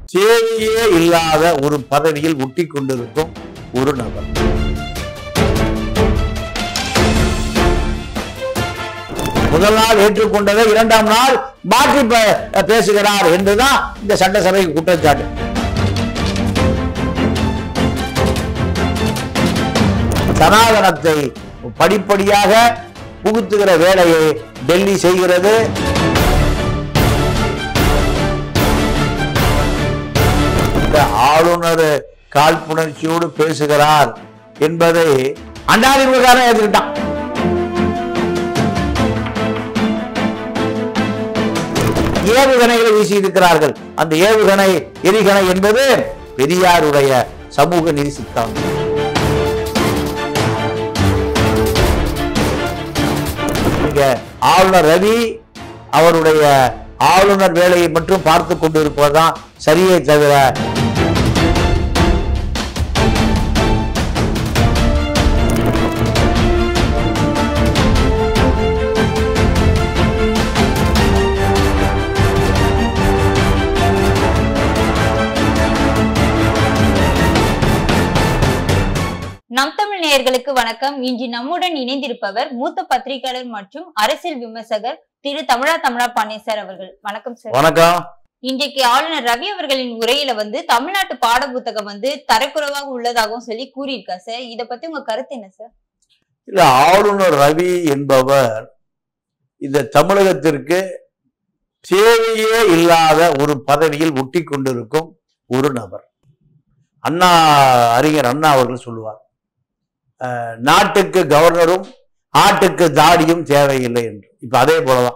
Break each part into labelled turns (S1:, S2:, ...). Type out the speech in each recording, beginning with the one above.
S1: தேவையே இல்லாத ஒரு பதவியில் ஒட்டி கொண்டிருக்கும் ஒரு நபர் முதல் நாள் ஏற்றுக்கொண்டதை இரண்டாம் நாள் மாற்றி பே- பேசுகிறார் என்றுதான் இந்த சட்டசபைக்கு குற்றச்சாட்டு சனாதனத்தை படிப்படியாக புகுத்துகிற வேலையை டெல்லி செய்கிறது இந்த ஆளுநர் காழ்ப்புணர்ச்சியோடு பேசுகிறார் என்பதை அண்ணாதிமுககாரன் ஏற்றுக்கிட்டான் ஏவுகணைகளை வீசி இருக்கிறார்கள் அந்த ஏவுகணை எரிகணை என்பது பெரியாருடைய சமூக நீதி சித்தாந்தம் இங்க ஆளுநர் ரவி அவருடைய ஆளுநர் வேலையை மட்டும் பார்த்து கொண்டிருப்பதுதான் சரியே தவிர
S2: நம் தமிழ் நேயர்களுக்கு வணக்கம் இன்று நம்முடன் இணைந்திருப்பவர் மூத்த பத்திரிகையாளர் மற்றும் அரசியல் விமர்சகர் திரு தமிழா தமிழா பாண்டியன் அவர்கள் வணக்கம் சார்
S1: வணக்கம்
S2: இன்றைக்கு ஆளுநர் ரவி அவர்களின் உரையில வந்து தமிழ்நாட்டு பாட புத்தகம் வந்து தரக்குறைவாக உள்ளதாகவும் சொல்லி கூறியிருக்கார் சார் இத பத்தி உங்க கருத்து என்ன சார்
S1: இல்ல ஆளுநர் ரவி என்பவர் இந்த தமிழகத்திற்கு தேவையே இல்லாத ஒரு பதவியில் ஒட்டி கொண்டிருக்கும் ஒரு நபர் அண்ணா அறிஞர் அண்ணா அவர்கள் சொல்லுவார் அஹ், நாட்டுக்கு கவர்னரும் ஆட்டுக்கு தாடியும் தேவையில்லை என்று இப்ப அதே போலதான்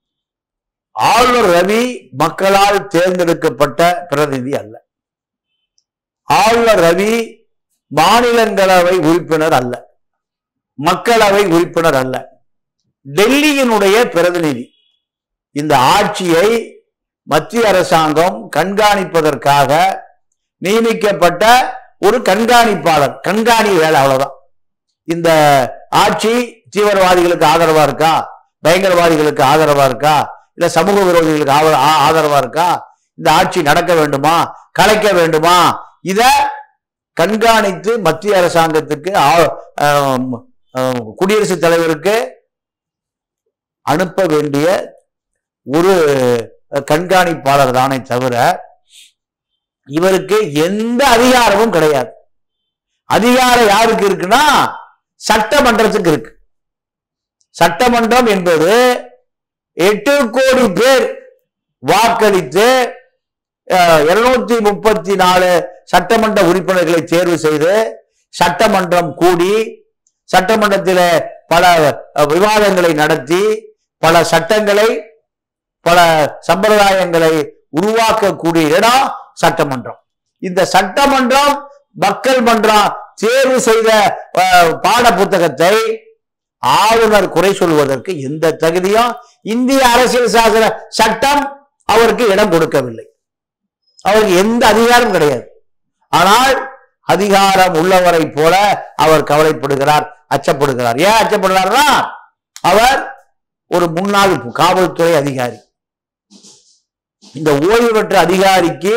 S1: ஆளுநர் ரவி மக்களால் தேர்ந்தெடுக்கப்பட்ட பிரதிநிதி அல்ல ஆளுநர் ரவி மாநிலங்களவை உறுப்பினர் அல்ல மக்களவை உறுப்பினர் அல்ல டெல்லியினுடைய பிரதிநிதி இந்த ஆட்சியை மத்திய அரசாங்கம் கண்காணிப்பதற்காக நியமிக்கப்பட்ட ஒரு கண்காணிப்பாளர் கண்காணி வேலை அவ்வளவுதான் இந்த ஆட்சி தீவிரவாதிகளுக்கு ஆதரவா இருக்கா பயங்கரவாதிகளுக்கு ஆதரவா இருக்கா இல்ல சமூக விரோதிகளுக்கு ஆவ- ஆ- ஆதரவா இருக்கா இந்த ஆட்சி நடக்க வேண்டுமா கலைக்க வேண்டுமா இத கண்காணித்து மத்திய அரசாங்கத்துக்கு ஆ- ஆம், ஆம், குடியரசுத் தலைவருக்கு அனுப்ப வேண்டிய ஒரு கண்காணிப்பாளர் தானே தவிர இவருக்கு எந்த அதிகாரமும் கிடையாது அதிகாரம் யாருக்கு இருக்குன்னா சட்டமன்றத்துக்கு இருக்கு சட்டமன்றம் என்பது எட்டு கோடி பேர் வாக்களித்து இருநூத்தி முப்பத்தி நாலு சட்டமன்ற உறுப்பினர்களை தேர்வு செய்து சட்டமன்றம் கூடி சட்டமன்றத்தில் பல அஹ், விவாதங்களை நடத்தி பல சட்டங்களை பல சம்பிரதாயங்களை உருவாக்கக்கூடிய இடம் சட்டமன்றம் இந்த சட்டமன்றம் மக்கள் மன்றம் தேர்வு செய்த அஹ், பாட புத்தகத்தை ஆளுநர் குறை சொல்வதற்கு எந்த தகுதியும் இந்திய அரசியல் சாசன சட்டம் அவருக்கு இடம் கொடுக்கவில்லை அவருக்கு எந்த அதிகாரம் கிடையாது ஆனால் அதிகாரம் உள்ளவரை போல அவர் கவலைப்படுகிறார் அச்சப்படுகிறார் ஏன் அச்சப்படுகிறார்னா அவர் ஒரு முன்னாள் காவல்துறை அதிகாரி இந்த ஓய்வு பெற்ற அதிகாரிக்கு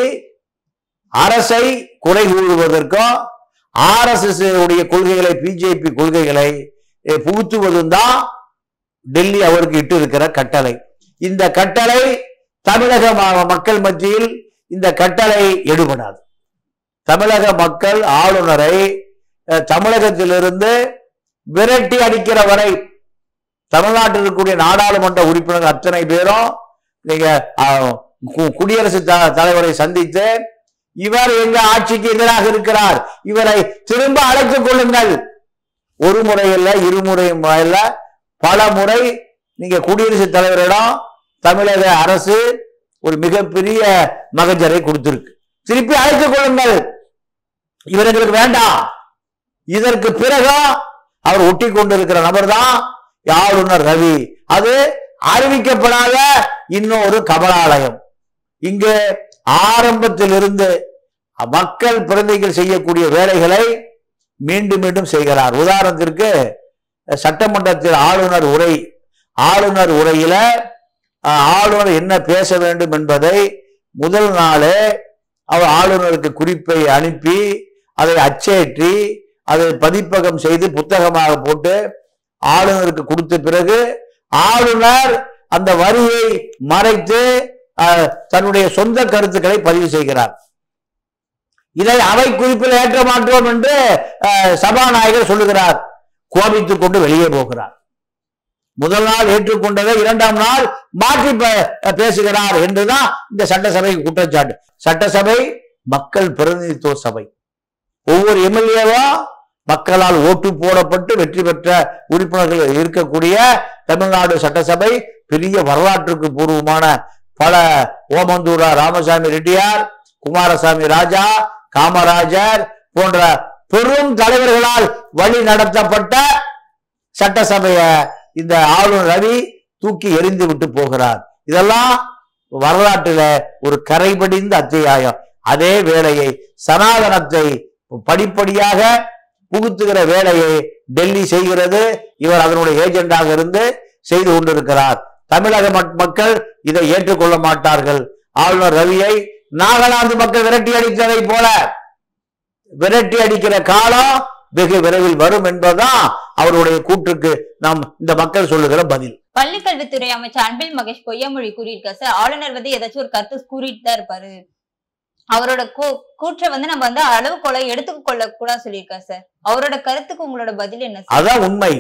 S1: அரசை குறை கூறுவதற்கும் ஆர்எஸ்எஸ் உடைய கொள்கைகளை பிஜேபி கொள்கைகளை அஹ், புகுத்துவதும் தான் டெல்லி அவருக்கு இட்டு இருக்கிற கட்டளை இந்த கட்டளை தமிழக ம- மக்கள் மத்தியில் இந்த கட்டளை எடுபடாது தமிழக மக்கள் ஆளுநரை அஹ், தமிழகத்திலிருந்து விரட்டி அடிக்கிற வரை தமிழ்நாட்டில் இருக்கக்கூடிய நாடாளுமன்ற உறுப்பினர் அத்தனை பேரும் நீங்க அஹ், கு- குடியரசுத் த- தலைவரை சந்தித்து இவர் எங்க ஆட்சிக்கு எதிராக இருக்கிறார் இவரை திரும்ப அழைத்துக் கொள்ளுங்கள் ஒரு முறை இல்ல இருமுறை இல்ல பல முறை நீங்க குடியரசுத் தலைவரிடம் தமிழக அரசு ஒரு மிகப்பெரிய மகஜரை கொடுத்திருக்கு திருப்பி அழைத்துக் கொள்ளுங்கள் இவர் எங்களுக்கு வேண்டாம் இதற்கு பிறகு அவர் ஒட்டி கொண்டிருக்கிற நபர் தான் ஆளுநர் ரவி அது அறிவிக்கப்படாத இன்னொரு கமலாலயம் இங்கு ஆரம்பத்திலிருந்து மக்கள் பிரதிநிதிகள் செய்யக்கூடிய வேலைகளை மீண்டும் மீண்டும் செய்கிறார் உதாரணத்திற்கு சட்டமன்றத்தில் ஆளுநர் உரை ஆளுநர் உரையில அஹ், ஆளுநர் என்ன பேச வேண்டும் என்பதை முதல் நாளே அவர் ஆளுநருக்கு குறிப்பை அனுப்பி அதை அச்சேற்றி அதை பதிப்பகம் செய்து புத்தகமாக போட்டு ஆளுநருக்கு கொடுத்த பிறகு ஆளுநர் அந்த வரியை மறைத்து அஹ், தன்னுடைய சொந்த கருத்துக்களை பதிவு செய்கிறார் இதை அவை குறிப்பில் ஏற்ற மாட்டோம் என்று அஹ், சபாநாயகர் சொல்லுகிறார் கோபித்துக் கொண்டு வெளியே போகிறார் முதல் நாள் ஏற்றுக்கொண்டதை இரண்டாம் நாள் மாற்றி பே- பேசுகிறார் என்றுதான் இந்த சட்டசபை குற்றச்சாட்டு சட்டசபை மக்கள் பிரதிநிதித்துவ சபை ஒவ்வொரு எம்எல்ஏவும் மக்களால் ஓட்டு போடப்பட்டு வெற்றி பெற்ற உறுப்பினர்கள் இருக்கக்கூடிய தமிழ்நாடு சட்டசபை பெரிய வரலாற்றுக்கு பூர்வமான பல ஓமந்தூரா ராமசாமி ரெட்டியார் குமாரசாமி ராஜா காமராஜர் போன்ற பெரும் தலைவர்களால் வழி நடத்தப்பட்ட சட்டசபைய இந்த ஆளுநர் ரவி தூக்கி எறிந்து விட்டு போகிறார் இதெல்லாம் வரலாற்றில ஒரு கரைபடிந்த அத்தியாயம் அதே வேளையை சனாதனத்தை படிப்படியாக புகுத்துகிற வேலையை டெல்லி செய்கிறது இவர் அதனுடைய ஏஜெண்டாக இருந்து செய்து கொண்டிருக்கிறார் தமிழக மக்- மக்கள் இதை ஏற்றுக்கொள்ள மாட்டார்கள் ஆளுநர் ரவியை நாகாலாந்து மக்கள் விரட்டி அடித்ததை போல விரட்டி அடிக்கிற காலம் வெகு விரைவில் வரும் என்பதுதான் அவருடைய கூற்றுக்கு நாம் இந்த மக்கள் சொல்லுகிற பதில்
S2: பள்ளிக்கல்வித்துறை அமைச்சர் அன்பில் மகேஷ் பொய்யாமொழி கூறியிருக்காரு சார் ஆளுநர் வந்து ஏதாச்சும் ஒரு கருத்து கூறிட்டு தான் இருப்பாரு அவரோட கூ- கூற்றை வந்து நம்ம வந்து அளவுகோலை எடுத்துக்க கொள்ள கூட சொல்லியிருக்காரு சார் அவரோட கருத்துக்கு உங்களோட பதில் என்ன சார்
S1: அதான் உண்மை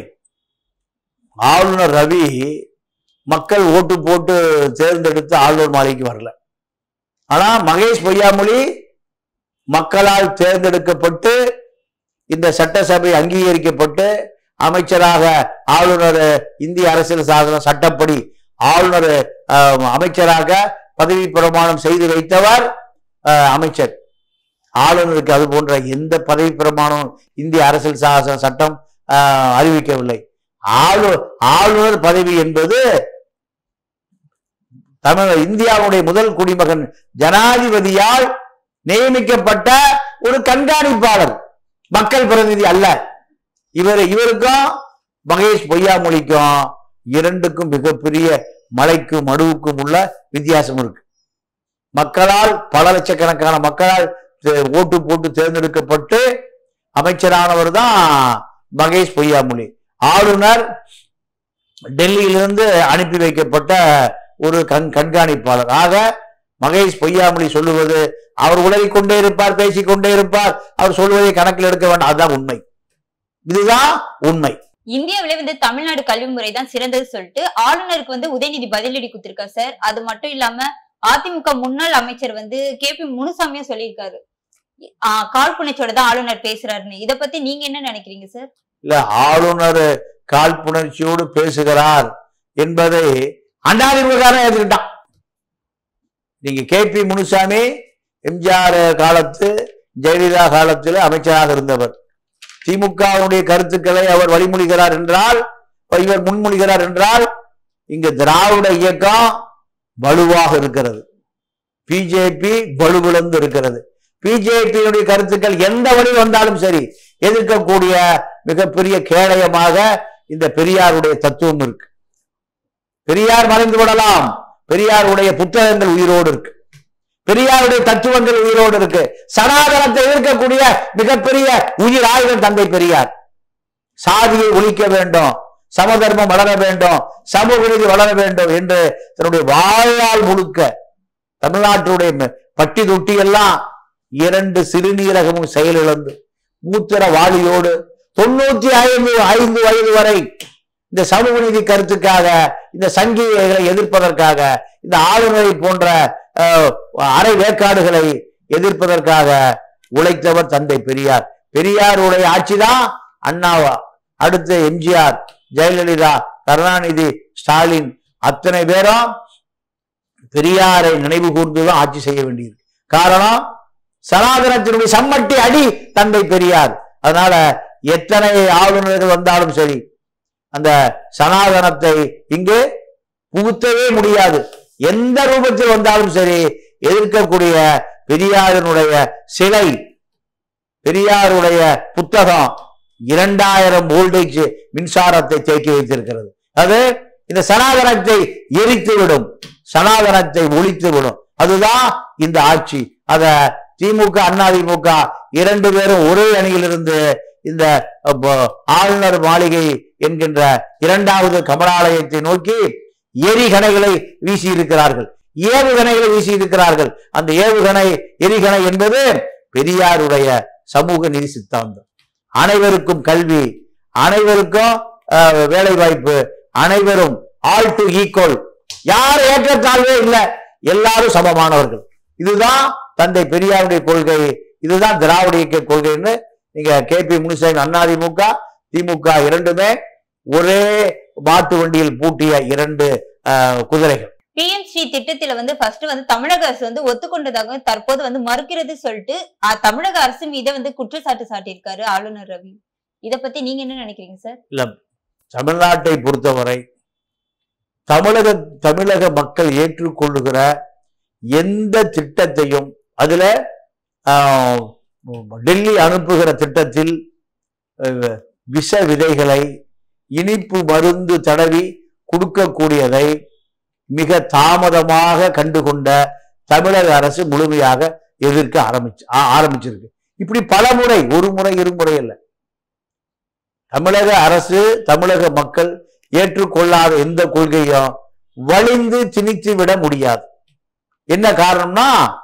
S1: ஆளுநர் ரவி மக்கள் ஓட்டு போட்டு தேர்ந்தெடுத்து ஆளுநர் மாளிகைக்கு வரல ஆனா மகேஷ் பொய்யாமொழி மக்களால் தேர்ந்தெடுக்கப்பட்டு இந்த சட்டசபை அங்கீகரிக்கப்பட்டு அமைச்சராக ஆளுநர் இந்திய அரசியல் சாசன சட்டப்படி ஆளுநர் அஹ், அமைச்சராக பதவி பிரமாணம் செய்து வைத்தவர் அஹ், அமைச்சர் ஆளுநருக்கு அது போன்ற எந்த பதவி பிரமாணம் இந்திய அரசியல் சாசன சட்டம் அஹ், அறிவிக்கவில்லை ஆளு ஆளுநர் பதவி என்பது தமிழ் இந்தியாவுடைய முதல் குடிமகன் ஜனாதிபதியால் நியமிக்கப்பட்ட ஒரு கண்காணிப்பாளர் மக்கள் பிரதிநிதி அல்ல இவர் இவருக்கும் மகேஷ் பொய்யாமொழிக்கும் இரண்டுக்கும் மிகப்பெரிய மலைக்கும் மடுவுக்கும் உள்ள வித்தியாசம் இருக்கு மக்களால் பல லட்சக்கணக்கான மக்களால் தே- ஓட்டு போட்டு தேர்ந்தெடுக்கப்பட்டு அமைச்சரானவர் தான் மகேஷ் பொய்யாமொழி ஆளுநர் டெல்லியிலிருந்து அனுப்பி வைக்கப்பட்ட ஒரு கண் கண்காணிப்பாளர் ஆக மகேஷ் பொய்யாமொழி சொல்லுவது அவர் உளறிக் கொண்டே இருப்பார் பேசிக் கொண்டே இருப்பார் அவர் சொல்வதை கணக்கில் எடுக்க வேண்டாம் அதுதான் உண்மை இதுதான் உண்மை
S2: இந்தியாவிலே வந்து தமிழ்நாடு கல்வி முறை தான் சிறந்தது சொல்லிட்டு ஆளுநருக்கு வந்து உதயநிதி பதிலடி கொடுத்திருக்காரு சார் அது மட்டும் இல்லாம அதிமுக முன்னாள் அமைச்சர் வந்து கே பி முனுசாமியும் சொல்லியிருக்காரு ஆஹ் காழ்ப்புணர்ச்சியோட தான் ஆளுநர் பேசுறாருன்னு இத பத்தி நீங்க என்ன நினைக்கிறீங்க சார்
S1: இல்ல ஆளுநர் காழ்ப்புணர்ச்சியோடு பேசுகிறார் என்பதை அண்ணாதிமுககாரன் ஏற்றுக்கிட்டான் நீங்க கே பி முனுசாமி எம்ஜிஆர் காலத்து ஜெயலலிதா காலத்தில் அமைச்சராக இருந்தவர் திமுகவுடைய கருத்துக்களை அவர் வழிமொழிகிறார் என்றால் இவர் முன்மொழிகிறார் என்றால் இங்க திராவிட இயக்கம் வலுவாக இருக்கிறது பிஜேபி வலுவிழந்து இருக்கிறது பிஜேபியினுடைய கருத்துக்கள் எந்த வழியில் வந்தாலும் சரி எதிர்க்கக்கூடிய மிகப்பெரிய கேடயமாக இந்த பெரியாருடைய தத்துவம் இருக்கு பெரியார் மறைந்து விடலாம் பெரியாருடைய புத்தகங்கள் உயிரோடு இருக்கு பெரியாருடைய தத்துவங்கள் உயிரோடு இருக்கு சனாதனத்தை எதிர்க்கக்கூடிய மிகப்பெரிய உயிர் ஆயுதம் தந்தை பெரியார் சாதியை ஒழிக்க வேண்டும் சமதர்மம் வளர வேண்டும் சமூக நீதி வளர வேண்டும் என்று தன்னுடைய வாழ்நாள் முழுக்க தமிழ்நாட்டுடைய ம- பட்டி தொட்டி எல்லாம் இரண்டு சிறுநீரகமும் செயலிழந்து மூத்திர வாளியோடு தொண்ணூத்தி ஐந்து ஐந்து வயது வரை இந்த சமூக நீதி கருத்துக்காக இந்த சங்கிகளை எதிர்ப்பதற்காக இந்த ஆளுநரை போன்ற அஹ், அரை வேக்காடுகளை எதிர்ப்பதற்காக உழைத்தவர் தந்தை பெரியார் பெரியாருடைய ஆட்சிதான் அண்ணாவா அடுத்து எம்ஜிஆர் ஜெயலலிதா கருணாநிதி ஸ்டாலின் அத்தனை பேரும் பெரியாரை நினைவு கூர்ந்துதான் ஆட்சி செய்ய வேண்டியது காரணம் சனாதனத்தினுடைய சம்மட்டி அடி தந்தை பெரியார் அதனால எத்தனை ஆளுநர்கள் வந்தாலும் சரி அந்த சனாதனத்தை இங்கு புகுத்தவே முடியாது எந்த ரூபத்தில் வந்தாலும் சரி எதிர்க்கக்கூடிய பெரியாரினுடைய சிலை பெரியாருடைய புத்தகம் இரண்டாயிரம் வோல்டேஜ் மின்சாரத்தை தேக்கி வைத்திருக்கிறது அது இந்த சனாதனத்தை எரித்து விடும் சனாதனத்தை ஒழித்து விடும் அதுதான் இந்த ஆட்சி அத திமுக அதிமுக இரண்டு பேரும் ஒரே அணியில் இருந்து இந்த அப்ப, ஆளுநர் மாளிகை என்கின்ற இரண்டாவது கமலாலயத்தை நோக்கி எரிகணைகளை வீசி இருக்கிறார்கள் ஏவுகணைகளை வீசி இருக்கிறார்கள் அந்த ஏவுகணை எரிகணை என்பது பெரியாருடைய சமூக நீதி சித்தாந்தம் அனைவருக்கும் கல்வி அனைவருக்கும் அஹ், வேலை வாய்ப்பு அனைவரும் ஆல் டு ஈக்குவல் யார் ஏற்றத்தாழ்வே இல்லை எல்லாரும் சமமானவர்கள் இதுதான் தந்தை பெரியாருடைய கொள்கை இதுதான் திராவிட இயக்க கொள்கைன்னு நீங்க கே பி முனிசாமி அதிமுக திமுக இரண்டுமே ஒரே மாட்டு வண்டியில் பூட்டிய இரண்டு அஹ், குதிரைகள்
S2: பிஎம் ஸ்ரீ திட்டத்துல வந்து ஃபர்ஸ்ட் வந்து தமிழக அரசு வந்து ஒத்துக்கொண்டதாக தற்போது வந்து மறுக்கிறது சொல்லிட்டு அஹ், தமிழக அரசு மீது வந்து குற்றச்சாட்டு சாட்டியிருக்காரு ஆளுநர் ரவி இத பத்தி நீங்க என்ன நினைக்கிறீங்க சார்
S1: தமிழ்நாட்டை பொறுத்தவரை தமிழக தமிழக மக்கள் ஏற்றுக்கொள்ளுகிற எந்த திட்டத்தையும் அதுல ஆஹ், டெல்லி அனுப்புகிற திட்டத்தில் அஹ், விஷ விதைகளை இனிப்பு மருந்து தடவி கொடுக்கக்கூடியதை மிக தாமதமாக கண்டுகொண்ட தமிழக அரசு முழுமையாக எதிர்க்க ஆரம்பிச்சு ஆ- ஆரம்பிச்சிருக்கு இப்படி பல முறை ஒரு முறை இருமுறை இல்லை தமிழக அரசு தமிழக மக்கள் ஏற்றுக்கொள்ளாத எந்த கொள்கையும் வலிந்து திணித்து விட முடியாது என்ன காரணம்னா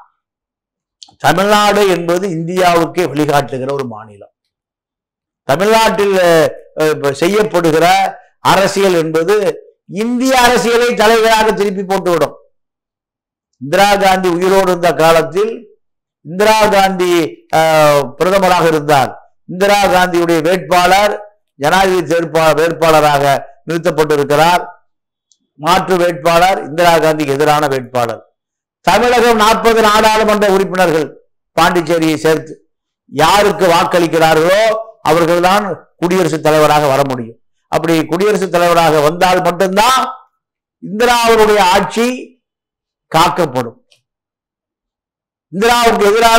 S1: தமிழ்நாடு என்பது இந்தியாவுக்கே வழிகாட்டுகிற ஒரு மாநிலம் தமிழ்நாட்டில் அஹ், இப்ப செய்யப்படுகிற அரசியல் என்பது இந்திய அரசியலை தலைவராக திருப்பி போட்டுவிடும் இந்திரா காந்தி உயிரோடு இருந்த காலத்தில் இந்திரா காந்தி அஹ், பிரதமராக இருந்தார் இந்திரா காந்தியுடைய வேட்பாளர் ஜனாதிபதி வேட்பா- வேட்பாளராக நிறுத்தப்பட்டிருக்கிறார் மாற்று வேட்பாளர் இந்திரா காந்திக்கு எதிரான வேட்பாளர் தமிழகம் நாற்பது நாடாளுமன்ற உறுப்பினர்கள் பாண்டிச்சேரியை சேர்த்து யாருக்கு வாக்களிக்கிறார்களோ அவர்கள்தான் குடியரசுத் தலைவராக வர முடியும் அப்படி குடியரசுத் தலைவராக வந்தால் மட்டும்தான் இந்திராவுடைய ஆட்சி காக்கப்படும் இந்திராவுக்கு எதிரான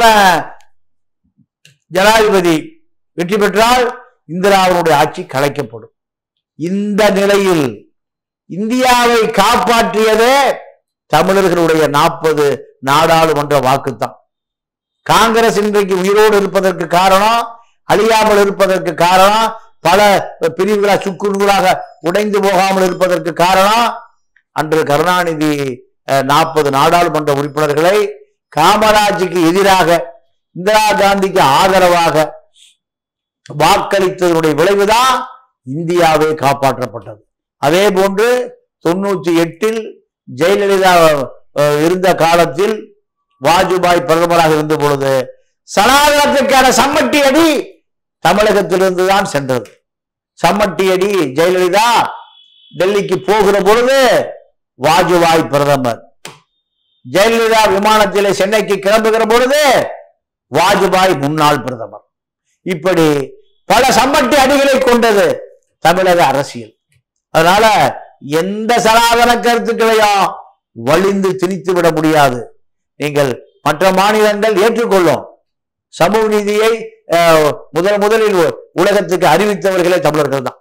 S1: ஜனாதிபதி வெற்றி பெற்றால் இந்திராவுடைய ஆட்சி கலைக்கப்படும் இந்த நிலையில் இந்தியாவை காப்பாற்றியதே தமிழர்களுடைய நாற்பது நாடாளுமன்ற வாக்குத்தான் காங்கிரஸ் இன்றைக்கு உயிரோடு இருப்பதற்கு காரணம் அழியாமல் இருப்பதற்கு காரணம் பல பிரிவுகளாக சுக்குநூறாக உடைந்து போகாமல் இருப்பதற்கு காரணம் அன்று கருணாநிதி நாற்பது நாடாளுமன்ற உறுப்பினர்களை காமராஜுக்கு எதிராக இந்திரா காந்திக்கு ஆதரவாக வாக்களித்ததனுடைய விளைவுதான் இந்தியாவே காப்பாற்றப்பட்டது அதே போன்று தொண்ணூற்றி எட்டில் ஜெயலலிதா அஹ், இருந்த காலத்தில் வாஜ்பாய் பிரதமராக இருந்த பொழுது சனாதனத்திற்கான சம்மட்டி அடி தமிழகத்திலிருந்து தான் சென்றது சம்மட்டி அடி ஜெயலலிதா டெல்லிக்கு போகிற பொழுது வாஜ்பாய் பிரதமர் ஜெயலலிதா விமானத்திலே சென்னைக்கு கிளம்புகிற பொழுது வாஜ்பாய் முன்னாள் பிரதமர் இப்படி பல சம்மட்டி அடிகளை கொண்டது தமிழக அரசியல் அதனால எந்த சனாதன கருத்துக்களையும் வலிந்து திணித்து விட முடியாது நீங்கள் மற்ற மாநிலங்கள் ஏற்றுக்கொள்ளும் சமூக நீதியை அஹ், முதல் முதலில் உலகத்துக்கு அறிவித்தவர்களே தமிழர்கள் தான்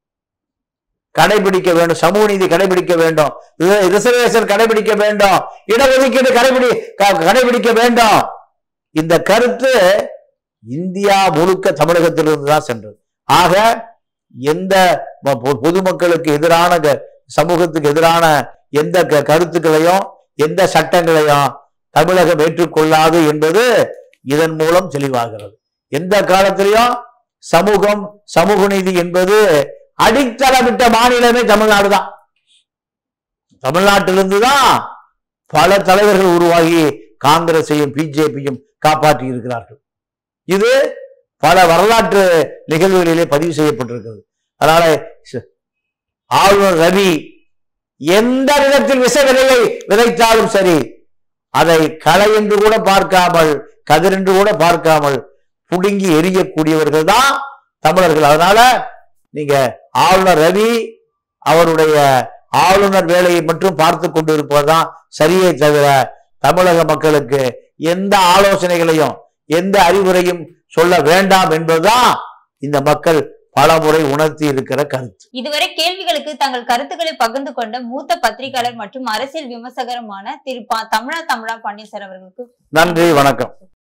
S1: கடைபிடிக்க வேண்டும் சமூக நீதி கடைபிடிக்க வேண்டும் ரி- ரிசர்வேஷன் கடைபிடிக்க வேண்டும் இடஒதுக்கீடு கடைபிடி க- கடைபிடிக்க வேண்டும் இந்த கருத்து இந்தியா முழுக்க தமிழகத்திலிருந்து தான் சென்றது ஆக எந்த ம- பொ- பொதுமக்களுக்கு எதிரான க- சமூகத்துக்கு எதிரான எந்த க- கருத்துக்களையும் எந்த சட்டங்களையும் தமிழகம் ஏற்றுக்கொள்ளாது என்பது இதன் மூலம் தெளிவாகிறது எந்த காலத்திலையும் சமூகம் சமூக நீதி என்பது அடித்தளமிட்ட மாநிலமே தமிழ்நாடு தான் தமிழ்நாட்டிலிருந்து தான் பல தலைவர்கள் உருவாகி காங்கிரஸையும் பிஜேபியும் காப்பாற்றி இருக்கிறார்கள் இது பல வரலாற்று நிகழ்வுகளிலே பதிவு செய்யப்பட்டிருக்கிறது அதனால ச- ஆளுநர் ரவி எந்த விதத்தில் விஷ விதையை விதைத்தாலும் சரி அதை களை என்று கூட பார்க்காமல் கதிர் என்று கூட பார்க்காமல் புடுங்கி எரியக்கூடியவர்கள் தான் தமிழர்கள் அதனால நீங்க ஆளுநர் ரவி அவருடைய ஆளுநர் வேலையை மட்டும் பார்த்து கொண்டிருப்பதுதான் சரியே தவிர தமிழக மக்களுக்கு எந்த ஆலோசனைகளையும் எந்த அறிவுரையும் சொல்ல வேண்டாம் என்பதுதான் இந்த மக்கள் பலமுறை உணர்த்தி இருக்கிற கருத்து
S2: இதுவரை கேள்விகளுக்கு தங்கள் கருத்துக்களை பகிர்ந்து கொண்ட மூத்த பத்திரிகையாளர் மற்றும் அரசியல் விமர்சகருமான திரு பா- தமிழா தமிழா பாண்டியன் சார் அவர்களுக்கு
S1: நன்றி வணக்கம்